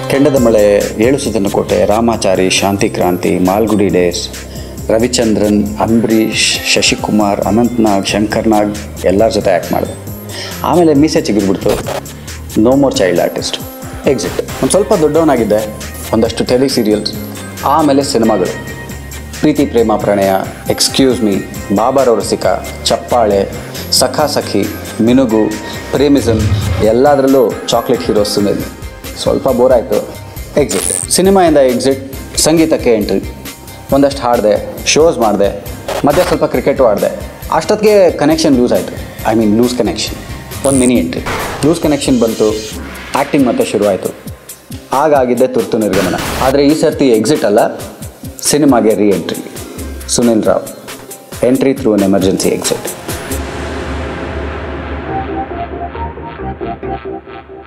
ಕೆಂಡದ ಮಳೆ ಏಳು ಸುತನ ಕೋಟೆ ರಾಮಾಚಾರಿ ಶಾಂತಿ ಕ್ರಾಂತಿ ಮಾಲ್ಗುಡಿ ಡೇಸ್ ರವಿಚಂದ್ರನ್ ಅಂಬರೀಷ್ ಶಶಿಕುಮಾರ್ ಅನಂತ್ನಾಗ್ ಶಂಕರ್ನಾಗ್ ಎಲ್ಲರ ಜೊತೆ ಆ್ಯಕ್ಟ್ ಮಾಡಿದೆ ಆಮೇಲೆ ಮೀಸೆ ಚಿಗಿದ್ಬಿಡ್ತು no more child artist exit ಒಂದು ಸ್ವಲ್ಪ ದೊಡ್ಡವನಾಗಿದ್ದೆ ಒಂದಷ್ಟು ಟೆಲಿ ಸೀರಿಯಲ್ಸ್ ಆಮೇಲೆ ಸಿನಿಮಾಗಳು ಪ್ರೀತಿ ಪ್ರೇಮ ಪ್ರಣಯ ಎಕ್ಸ್ಕ್ಯೂಸ್ ಮೀ ಬಾಬಾರವರ ಸಿಕ ಚಪ್ಪಾಳೆ ಸಖಾ ಸಖಿ ಮಿನುಗು ಪ್ರೇಮಿಸಮ್ ಎಲ್ಲದರಲ್ಲೂ ಚಾಕ್ಲೇಟ್ ಹೀರೋ ಸುನಿಲ್ ಸ್ವಲ್ಪ ಬೋರ್ ಆಯಿತು ಎಕ್ಸಿಟ್ ಸಿನಿಮಾಯಿಂದ ಎಕ್ಸಿಟ್ ಸಂಗೀತಕ್ಕೆ ಎಂಟ್ರಿ ಒಂದಷ್ಟು ಹಾಡಿದೆ ಶೋಸ್ ಮಾಡಿದೆ ಮತ್ತೆ ಸ್ವಲ್ಪ ಕ್ರಿಕೆಟು ಆಡಿದೆ ಅಷ್ಟೊತ್ತಿಗೆ ಕನೆಕ್ಷನ್ ಲೂಸ್ ಆಯಿತು ಐ ಮೀನ್ ಲೂಸ್ ಕನೆಕ್ಷನ್ ಒಂದು ಮಿನಿ ಎಂಟ್ರಿ ಲೂಸ್ ಕನೆಕ್ಷನ್ ಬಂತು ಆ್ಯಕ್ಟಿಂಗ್ ಮತ್ತೆ ಶುರುವಾಯಿತು ಆಗಾಗಿದ್ದೆ ತುರ್ತು ನಿರ್ಗಮನ ಆದರೆ ಈ ಸರ್ತಿ ಎಕ್ಸಿಟ್ ಅಲ್ಲ ಸಿನಿಮಾಗೆ reentry Sunil Rao entry through an emergency exit